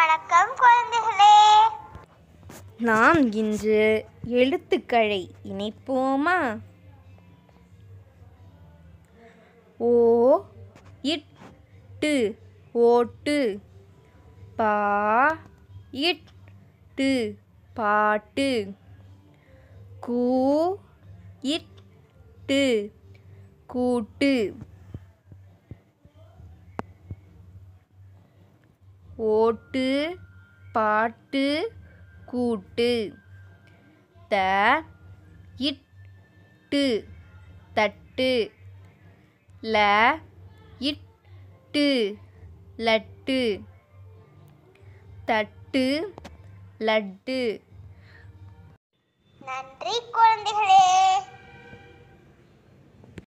வணக்கம் குழந்தைகளே நாம் இன்று எழுத்துக்களை இணைப்போமா ஓ இட்டு ஓட்டு பா இட்டு பாட்டு கூ இட்டு கூட்டு ஓட்டு பாட்டு கூட்டு த இட்டு தட்டு ல இட்டு லட்டு தட்டு லட்டு நன்றி குழந்தைகளே